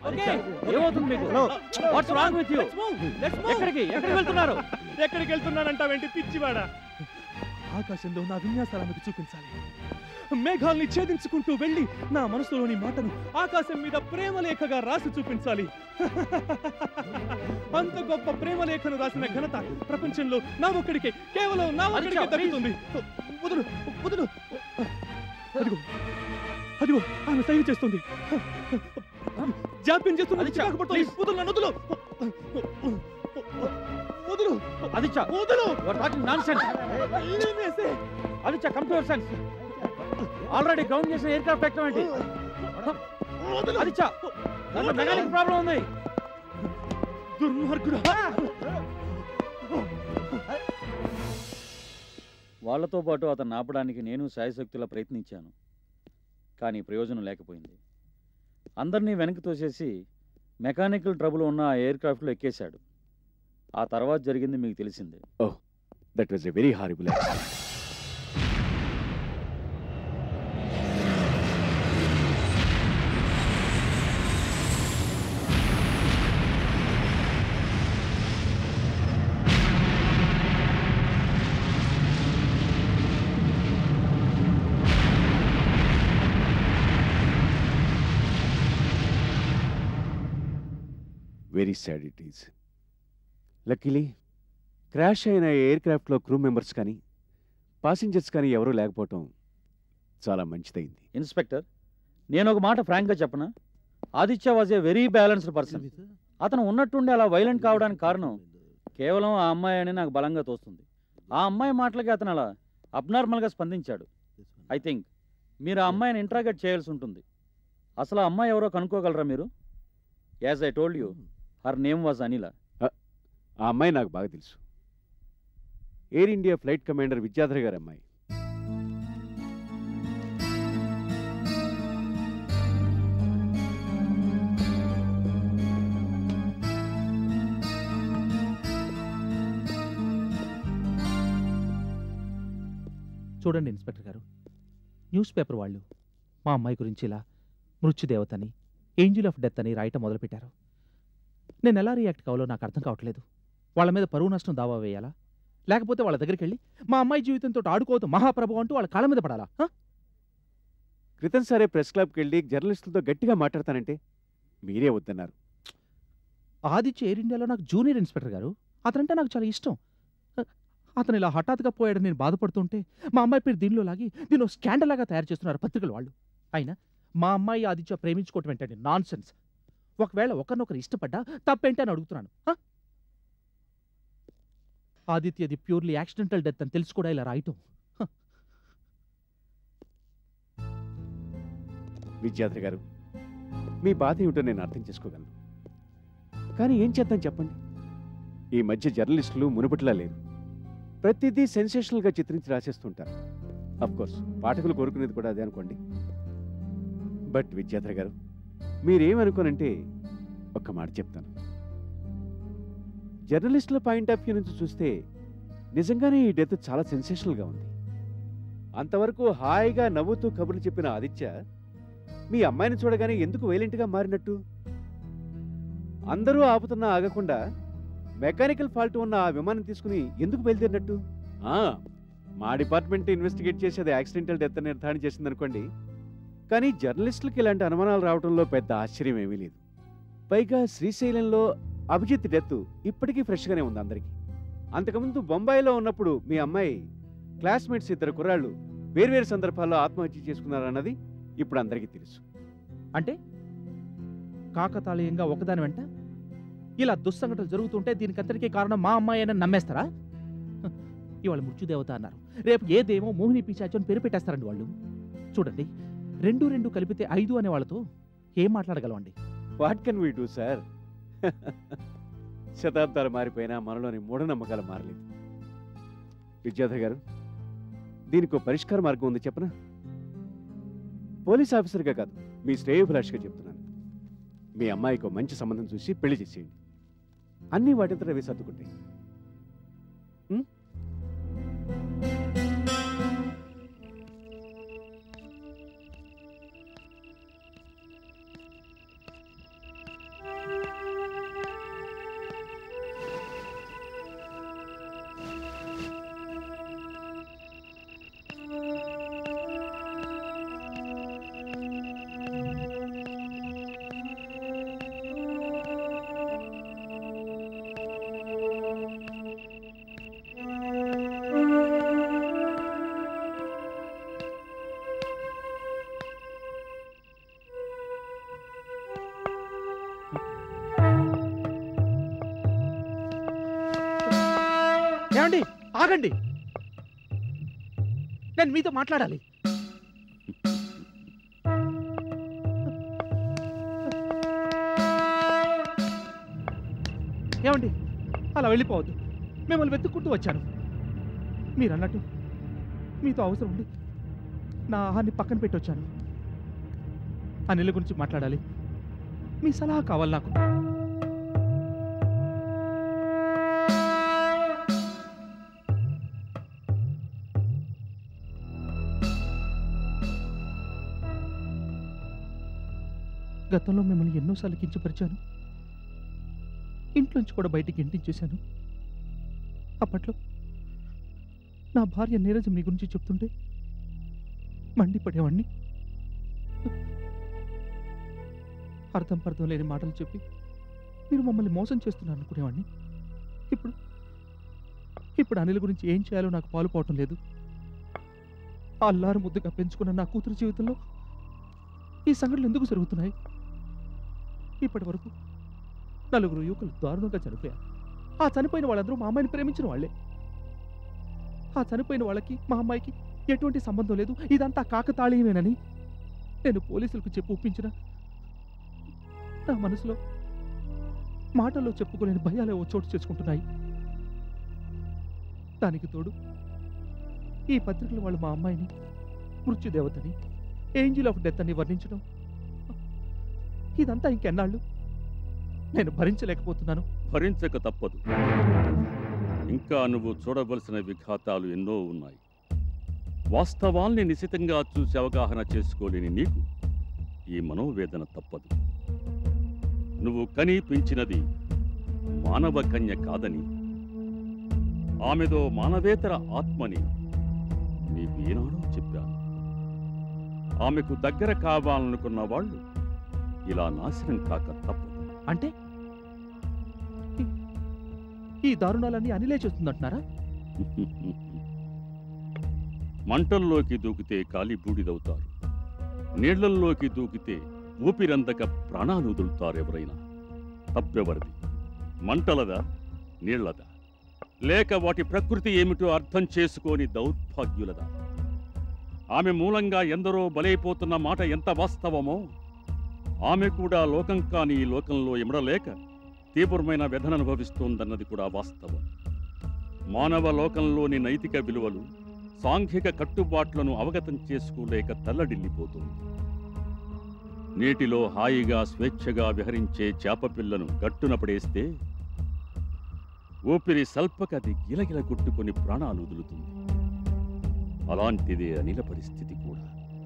Okay ఏమవుతుంది మీకు what's wrong with you ఎక్కడికి ఎక్కడికి వెళ్తున్నారు ఎక్కడికి వెళ్తున్నానంటావేంటి పిచ్చివాడా ఆకాశంలో నా విన్యాసాలను చూపించాలి మేఘాల్ని ఛేదించుకుంటూ వెళ్ళి నా మనసులోని మాటను ఆకాశం మీద ప్రేమలేఖగా రాసి చూపించాలి అంత గొప్ప ప్రేమలేఖను రాసిన ఘనత ప్రపంచంలో నా ఒక్కడికే కేవలం నా ఒక్కడికే అదిగో, దక్కుతుంది వదులు వదులు అదిగో అదిగో ఆమె సైన్ చేస్తుంది జాప్యం చేస్తున్నది అదిచ్చా, చికాకు పడుతోంది. please. వదులు నన్ను వదులు వదులు ఆదిత్య వదులు యు ఆర్ టాకింగ్ నాన్సెన్స్ ఇదేనేసే. Aditya come to your sense already ground చేసిన ఎయిర్ క్రాఫ్ట్ ఎక్కడం ఏంటి వదులు. ఆదిత్య దాంట్లో మెకానిక్ ప్రాబ్లం ఉంది దుర్మార్గుడా వాళ్ళతో పాటు అతను ఆపడానికి నేను శాయశక్తులా ప్రయత్నించాను కానీ ప్రయోజనం లేకపోయింది అందరినీ వెనక్కి తోసేసి మెకానికల్ ట్రబుల్ ఉన్న ఆ ఎయిర్ క్రాఫ్ట్లో ఎక్కేశాడు ఆ తర్వాత జరిగింది మీకు తెలిసిందే that was a very horrible very sad it is luckily crash అయిన ఎయిర్ క్రాఫ్ట్లో క్రూ మెంబర్స్ కానీ పాసింజర్స్ కానీ ఎవరూ లేకపోవటం చాలా మంచిదైంది ఇన్స్పెక్టర్ నేను ఒక మాట ఫ్రాంక్గా చెప్పనా Aditya was a very balanced person అతను ఉన్నట్టుండి అలా వైలెంట్ కావడానికి కారణం కేవలం ఆ అమ్మాయి అని నాకు బలంగా తోస్తుంది ఆ అమ్మాయి మాటలకి అతను అలా అబ్నార్మల్గా స్పందించాడు ఐ థింక్ మీరు ఆ అమ్మాయిని ఇంట్రాగేట్ చేయాల్సి ఉంటుంది అసలు ఆ అమ్మాయి ఎవరో కనుక్కోగలరా మీరు as I told you her name was Anila ఆ అమ్మాయి నాకు బాగా తెలుసు Air India flight commander Vidyadhar గారి అమ్మాయి చూడండి ఇన్స్పెక్టర్ గారు న్యూస్ పేపర్ వాళ్ళు మా అమ్మాయి గురించి ఇలా మృత్యుదేవతని ఏంజిల్ ఆఫ్ డెత్ అని రాయటం మొదలుపెట్టారు నేను ఎలా రియాక్ట్ కావాలో నాకు అర్థం కావట్లేదు వాళ్ళ మీద పరువు నష్టం దావా వేయాలా లేకపోతే వాళ్ళ దగ్గరికి వెళ్ళి మా అమ్మాయి జీవితంతో ఆడుకోవద్దు మహాప్రభు అంటూ వాళ్ళ కాళ్ళ మీద పడాలా హ? క్రితం సరే ప్రెస్ క్లబ్కి వెళ్ళి జర్నలిస్టులతో గట్టిగా మాట్లాడతానంటే మీరే వద్దన్నారు ఆదిత్య ఎయిర్ ఇండియాలో నాకు జూనియర్ ఇన్స్పెక్టర్ గారు అతనంటే నాకు చాలా ఇష్టం హ, అతను ఇలా హఠాత్తుగా పోయాడని నేను బాధపడుతుంటే మా అమ్మాయి పేరు దీనిలో లాగి దీనిలో స్కాండల్ లాగా తయారు చేస్తున్నారు పత్రికలు వాళ్ళు అయినా మా అమ్మాయి ఆదిత్య ప్రేమించుకోవటం ఏంటండి నాన్ సెన్స్ ఒకవేళ ఒకరినొకరు ఇష్టపడ్డా తప్పేంటి అని అడుగుతున్నాను హ? ఆదిత్యది ప్యూర్లీ యాక్సిడెంటల్ డెత్ అని తెలిసి కూడా ఇలా రాయటం విద్యాధర్ గారు మీ బాధ ఏమిటో నేను అర్థం చేసుకోగలను కానీ ఏం చేద్దాం చెప్పండి ఈ మధ్య జర్నలిస్టులు మునుపటిలా లేరు ప్రతిదీ సెన్సేషనల్గా చిత్రించి రాసేస్తుంటారు అఫ్ కోర్స్ పాఠకులు కోరుకునేది కూడా అదే అనుకోండి బట్ విద్యాధర్ గారు మీరేమనుకోనంటే ఒక్క మాట చెప్తాను జర్నలిస్టుల పాయింట్ ఆఫ్ వ్యూ నుంచి చూస్తే నిజంగానే ఈ డెత్ చాలా సెన్సేషనల్గా ఉంది అంతవరకు హాయిగా నవ్వుతూ కబుర్లు చెప్పిన ఆదిత్య మీ అమ్మాయిని చూడగానే ఎందుకు వైలెంట్గా మారినట్టు అందరూ ఆపుతున్నా ఆగకుండా మెకానికల్ ఫాల్ట్ ఉన్న ఆ విమానం తీసుకుని ఎందుకు బయలుదేరినట్టు ఆ, మా డిపార్ట్మెంట్ ఇన్వెస్టిగేట్ చేసేది యాక్సిడెంటల్ డెత్ నిర్ధారణ చేసిందనుకోండి కానీ జర్నలిస్టులకి ఇలాంటి అనుమానాలు రావడంలో పెద్ద ఆశ్చర్యం ఏమీ లేదు పైగా శ్రీశైలంలో అభిజిత్ డెత్ ఇప్పటికీ ఫ్రెష్గానే ఉంది అందరికీ అంతకుముందు బొంబాయిలో ఉన్నప్పుడు మీ అమ్మాయి క్లాస్మేట్స్ ఇద్దరు కుర్రాళ్ళు వేర్వేరు సందర్భాల్లో ఆత్మహత్య చేసుకున్నారన్నది ఇప్పుడు అందరికీ తెలుసు అంటే కాకతాళీయంగా ఒకదాని వెంట ఇలా దుస్సంఘటనలు జరుగుతుంటే దీనికంతటికీ కారణం మా అమ్మాయి అని నమ్మేస్తారా హ, ఇవాళ మృత్యుదేవత అన్నారు రేపు ఏదేమో మోహిని పిశాచం అని పేరు పెట్టేస్తారండి వాళ్ళు చూడండి రెండు రెండు కలిపితే ఐదు అనే వాళ్ళతో ఏం మాట్లాడగలమండి what can we do sir శతాబ్దాలు మారిపోయినా మనలోని మూఢనమ్మకాలు మారలేదు విద్యాధర్ గారు దీనికి ఒక పరిష్కార మార్గం ఉంది చెప్పనా పోలీస్ ఆఫీసర్గా కాదు మీ శ్రేయోభిలాష్గా చెప్తున్నాను మీ అమ్మాయికి ఒక మంచి సంబంధం చూసి పెళ్లి చేసేయండి అన్నీ వాటింతట అవి సర్దుకుంటాయి ఉం? ఆగండి నేను మీతో మాట్లాడాలి ఏమండి అలా వెళ్ళిపోవద్దు మిమ్మల్ని వెతుక్కుంటూ వచ్చాను మీరు అన్నట్టు మీతో అవసరం ఉంది నా ఆహాన్ని పక్కన పెట్టి వచ్చాను అనిల గురించి మాట్లాడాలి మీ సలహా కావాలి నాకు గతంలో మిమ్మల్ని ఎన్నోసార్లు కించపరిచాను ఇంట్లోంచి కూడా బయటికి ఇంటించేశాను అప్పట్లో నా భార్య నీరజ మీ గురించి చెప్తుంటే మండిపడేవాణ్ణి అర్థం పర్థం లేని మాటలు చెప్పి మీరు మమ్మల్ని మోసం చేస్తున్నారు అనుకునేవాడిని ఇప్పుడు ఇప్పుడు అనిల్ గురించి ఏం చేయాలో నాకు పాలు పోవటం లేదు ఆ అల్లారు ముద్దుగా పెంచుకున్న నా కూతురు జీవితంలో ఈ సంఘటనలు ఎందుకు జరుగుతున్నాయి ఇప్పటి వరకు నలుగురు యువకులు దారుణంగా చనిపోయారు ఆ చనిపోయిన వాళ్ళందరూ మా అమ్మాయిని ప్రేమించిన వాళ్ళే ఆ చనిపోయిన వాళ్ళకి మా అమ్మాయికి ఎటువంటి సంబంధం లేదు ఇదంతా కాకతాళీయమేనని నేను పోలీసులకు చెప్పి ఒప్పించిన నా మనసులో మాటల్లో చెప్పుకోలేని భయాలే ఓ చోటు చేసుకుంటున్నాయి దానికి తోడు ఈ పత్రికలు వాళ్ళు మా అమ్మాయిని మృత్యుదేవతని ఏంజిల్ ఆఫ్ డెత్ అని వర్ణించడం ఇదంతా ఇంకెన్నాళ్ళు నేను భరించలేకపోతున్నాను భరించక తప్పదు ఇంకా నువ్వు చూడవలసిన విఘాతాలు ఎన్నో ఉన్నాయి వాస్తవాల్ని నిశితంగా చూసి అవగాహన చేసుకోలేని నీకు ఈ మనోవేదన తప్పదు నువ్వు కని పెంచినది మానవ కన్య కాదని ఆమెదో మానవేతర ఆత్మని నీకు ఏనాడో చెప్పాను ఆమెకు దగ్గర కావాలనుకున్న వాళ్ళు ఇలా నాశనం కాక తప్పదు అంటే ఈ- ఈ దారుణాలన్నీ అనిలే చేస్తుందంటున్నారా మంటల్లోకి దూకితే కాలి బూడిదవుతారు నీళ్లల్లోకి దూకితే ఊపిరందక ప్రాణాలు వదులుతారు ఎవరైనా తప్పెవరిది మంటలదా నీళ్లదా లేక వాటి ప్రకృతి ఏమిటో అర్థం చేసుకోని దౌర్భాగ్యులదా ఆమె మూలంగా ఎందరో బలైపోతున్న మాట ఎంత వాస్తవమో ఆమె కూడా లోకం కాని ఈ లోకంలో ఇమడలేక తీవ్రమైన వ్యధన అనుభవిస్తోందన్నది కూడా వాస్తవం మానవ లోకంలోని నైతిక విలువలు సాంఘిక కట్టుబాట్లను అవగతం చేసుకోలేక తల్లడిల్లిపోతుంది నీటిలో హాయిగా స్వేచ్ఛగా విహరించే చేపపిల్లను గట్టున పడేస్తే ఊపిరి సల్పకది గిలగిల కొట్టుకొని ప్రాణాలు వదులుతుంది అలాంటిదే అనిల పరిస్థితి కూడా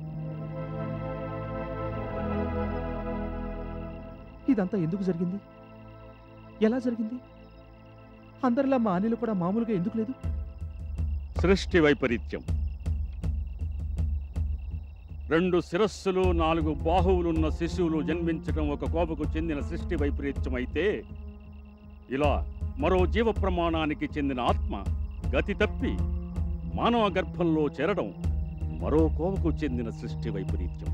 ఇదంతా ఎందుకు జరిగింది ఎలా జరిగింది అందరిలా మా అనిల్ కూడా మామూలుగా ఎందుకు లేదు సృష్టి వైపరీత్యం రెండు శిరస్సులు నాలుగు బాహువులున్న శిశువులు జన్మించడం ఒక కోపకు చెందిన సృష్టి వైపరీత్యం అయితే ఇలా మరో జీవ ప్రమాణానికి చెందిన ఆత్మ గతి తప్పి మానవ గర్భంలో చేరడం మరో కోవకు చెందిన సృష్టి వైపరీత్యం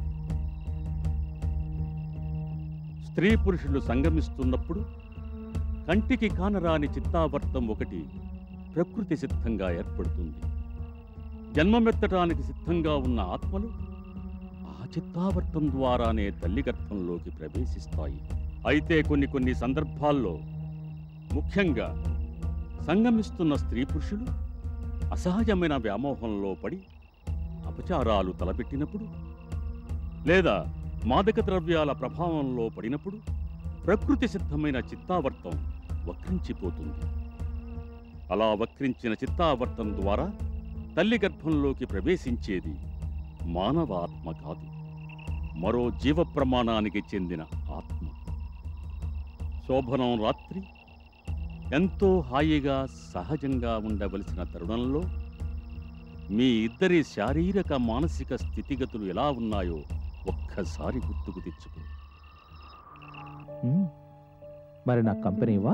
స్త్రీ పురుషులు సంగమిస్తున్నప్పుడు కంటికి కానరాని చిత్తావర్తం ఒకటి ప్రకృతి సిద్ధంగా ఏర్పడుతుంది జన్మమెత్తడానికి సిద్ధంగా ఉన్న ఆత్మలు ఆ చిత్తావర్తం ద్వారానే తల్లి గర్భంలోకి ప్రవేశిస్తాయి అయితే కొన్ని కొన్ని సందర్భాల్లో ముఖ్యంగా సంగమిస్తున్న స్త్రీ పురుషులు అసహజమైన వ్యామోహంలో పడి అపచారాలు తలపెట్టినప్పుడు లేదా మాదక ద్రవ్యాల ప్రభావంలో పడినప్పుడు ప్రకృతి సిద్ధమైన చిత్తావర్తం వక్రించిపోతుంది అలా వక్రించిన చిత్తావర్తం ద్వారా తల్లి గర్భంలోకి ప్రవేశించేది మానవ ఆత్మ కాదు మరో జీవ ప్రమాణానికి చెందిన ఆత్మ శోభనం రాత్రి ఎంతో హాయిగా సహజంగా ఉండవలసిన తరుణంలో మీ ఇద్దరి శారీరక మానసిక స్థితిగతులు ఎలా ఉన్నాయో ఒక్కసారి గుర్తుకు తెచ్చుకో ఉమ్, మరి నాకు కంపెనీ ఇవ్వా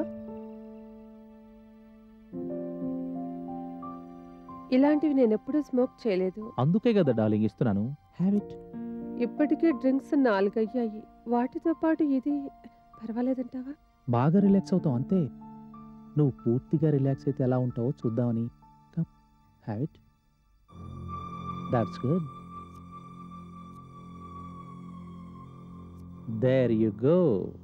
ఇలాంటివి నేను ఎప్పుడూ స్మోక్ చేయలేదు అందుకే కదా డార్లింగ్ ఇస్తున్నాను హ్యాబిట్ ఇప్పటికే డ్రింక్స్ నాలుగయ్యాయి వాటితో పాటు ఇది పర్వాలేదంటావా బాగా రిలాక్స్ అవుతావు అంతే నువ్వు పూర్తిగా రిలాక్స్ అయితే ఎలా ఉంటావో చూద్దామని have it that's good there you go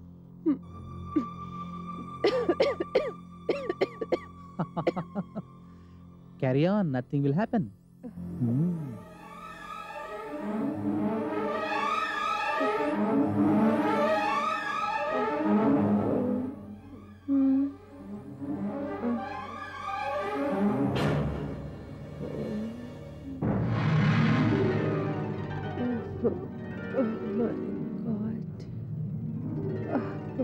carry on nothing will happen Oh my God. Oh,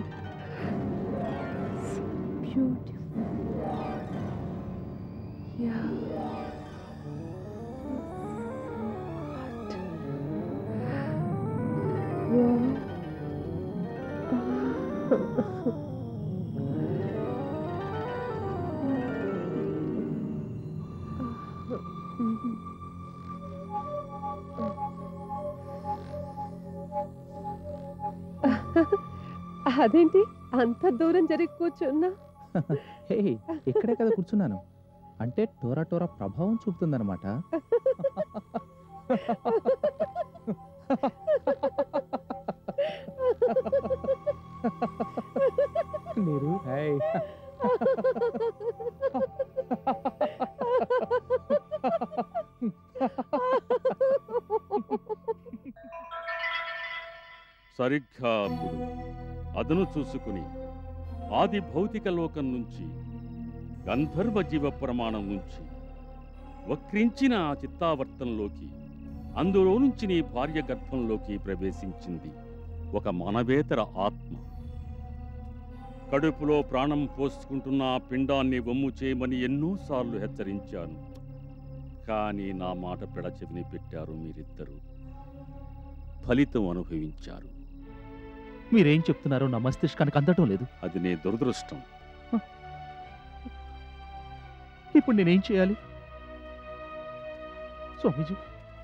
so beautiful. Yeah. What? అదేంటి అంత దూరం జరిగి కూర్చున్నా హే ఇక్కడే కదా కూర్చున్నాను అంటే టోరా టోరా ప్రభావం చూపుతుందన్నమాట మీరు హై సరిగ్గా అప్పుడు అదను చూసుకుని ఆది భౌతిక లోకం నుంచి గంధర్వ జీవ ప్రమాణం నుంచి వక్రించిన ఆ చిత్తావర్తంలోకి అందులో నుంచి నీ భార్య గర్భంలోకి ప్రవేశించింది ఒక మానవేతర ఆత్మ కడుపులో ప్రాణం పోసుకుంటున్న ఆ పిండాన్ని వమ్ము చేయమని ఎన్నోసార్లు హెచ్చరించాను కానీ నా మాట పెడచెవిని పెట్టారు మీరిద్దరూ ఫలితం అనుభవించారు మీరేం చెప్తున్నారో నా మస్తిష్కానికి అందటం లేదు అది నీ దురదృష్టం ఇప్పుడు నేనేం చేయాలి స్వామీజీ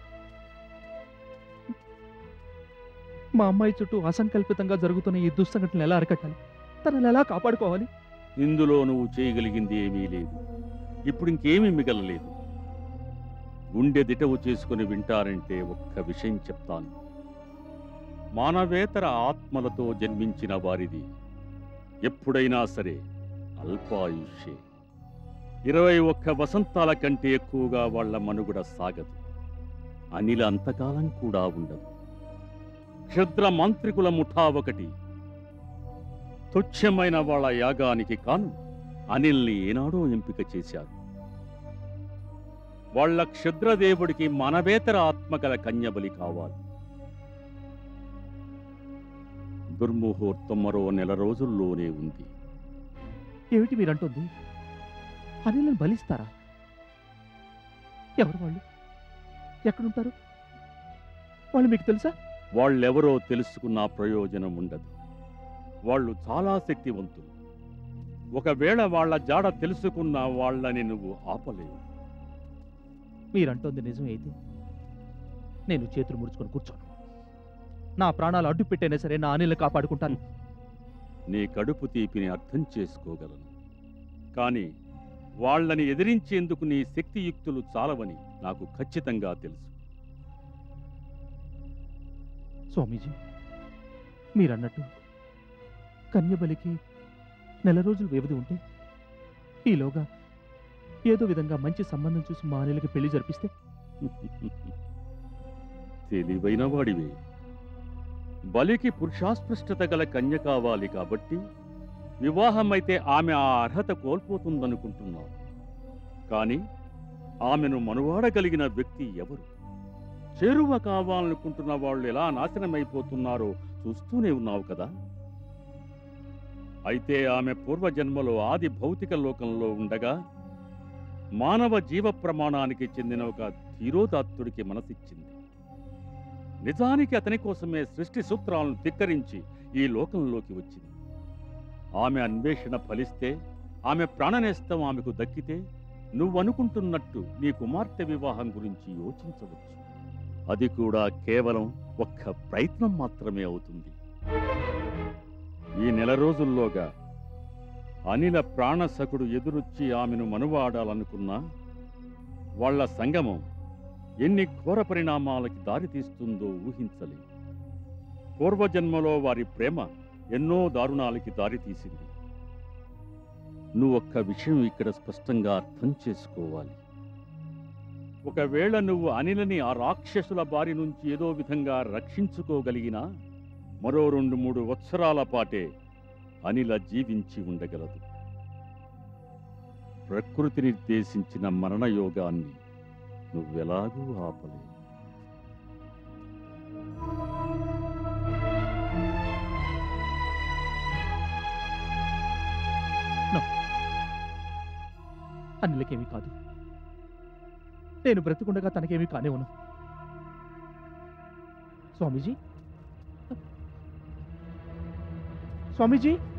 మా అమ్మాయి చుట్టూ అసంకల్పితంగా జరుగుతున్న ఈ దుస్సంఘటనలు ఎలా అరికట్టాలి తనని ఎలా కాపాడుకోవాలి ఇందులో నువ్వు చేయగలిగింది ఏమీ లేదు ఇప్పుడు ఇంకేమీ మిగలలేదు గుండె దిటవు చేసుకుని వింటారంటే ఒక్క విషయం చెప్తాను మానవేతర ఆత్మలతో జన్మించిన వారిది ఎప్పుడైనా సరే అల్పాయుష్యే ఇరవై ఒక్క వసంతాల కంటే ఎక్కువగా వాళ్ళ మనుగడ సాగదు అనిల అంతకాలం కూడా ఉండదు క్షుద్ర మాంత్రికుల ముఠా ఒకటి తుచ్చమైన వాళ్ళ యాగానికి కాను అనిల్ని ఏనాడో ఎంపిక చేశారు వాళ్ళ క్షుద్రదేవుడికి మనవేతర ఆత్మగల కన్యబలి కావాలి దుర్ముహూర్తం మరో నెల రోజుల్లోనే ఉంది ఏమిటి మీరంటుంది అనిలను బలిస్తారా ఎవరు వాళ్ళు ఎక్కడుంటారు వాళ్ళు మీకు తెలుసా వాళ్ళెవరో తెలుసుకున్న ప్రయోజనం ఉండదు వాళ్ళు చాలా శక్తివంతులు ఒకవేళ వాళ్ళ జాడ తెలుసుకున్న వాళ్ళని నువ్వు ఆపలేవు మీరంటోంది నిజమే అయితే నేను చేతులు ముడుచుకొని కూర్చోను నా ప్రాణాలు అడ్డు పెట్టైనా సరే నా అనిల్ని కాపాడుకుంటాను నీ కడుపు తీపిని అర్థం చేసుకోగలను కానీ వాళ్ళని ఎదిరించేందుకు నీ శక్తియుక్తులు చాలవని నాకు ఖచ్చితంగా తెలుసు స్వామీజీ మీరన్నట్టు కన్యబలికి నెల రోజులు వ్యవధి ఉంటే ఈలోగా ఏదో విధంగా మంచి సంబంధం చూసి మా అనిలకి పెళ్లి జరిపిస్తే తెలివైన వాడివే బలికి పురుషాస్పృష్టత గల కన్య కావాలి కాబట్టి వివాహమైతే ఆమె ఆ అర్హత కోల్పోతుందనుకుంటున్నావు కానీ ఆమెను మనువాడగలిగిన వ్యక్తి ఎవరు చేరువ కావాలనుకుంటున్న వాళ్ళు ఎలా నాశనమైపోతున్నారో చూస్తూనే ఉన్నావు కదా అయితే ఆమె పూర్వజన్మలో ఆది భౌతిక లోకంలో ఉండగా మానవ జీవ ప్రమాణానికి చెందిన ఒక ధీరోదాత్తుడికి మనసిచ్చింది నిజానికి అతని కోసమే సృష్టి సూత్రాలను ధిక్కరించి ఈ లోకంలోకి వచ్చింది ఆమె అన్వేషణ ఫలిస్తే ఆమె ప్రాణనేస్తం ఆమెకు దక్కితే నువ్వనుకుంటున్నట్టు నీ కుమార్తె వివాహం గురించి యోచించవచ్చు అది కూడా కేవలం ఒక్క ప్రయత్నం మాత్రమే అవుతుంది ఈ నెల రోజుల్లోగా అనిల ప్రాణసకుడు ఎదురొచ్చి ఆమెను మనువాడాలనుకున్నా వాళ్ళ సంగమం ఎన్ని ఘోర పరిణామాలకి దారితీస్తుందో ఊహించలేదు పూర్వజన్మలో వారి ప్రేమ ఎన్నో దారుణాలకి దారితీసింది నువ్వు ఒక్క విషయం ఇక్కడ స్పష్టంగా అర్థం చేసుకోవాలి ఒకవేళ నువ్వు అనిలని ఆ రాక్షసుల బారి నుంచి ఏదో విధంగా రక్షించుకోగలిగినా మరో రెండు మూడు వత్సరాల పాటే అనిల జీవించి ఉండగలదు ప్రకృతి నిర్దేశించిన మరణయోగాన్ని నువ్వెలాగూ ఆపలేవు అనిలకేమీ కాదు నేను బ్రతికుండగా తనకేమీ కానివ్వను స్వామీజీ స్వామీజీ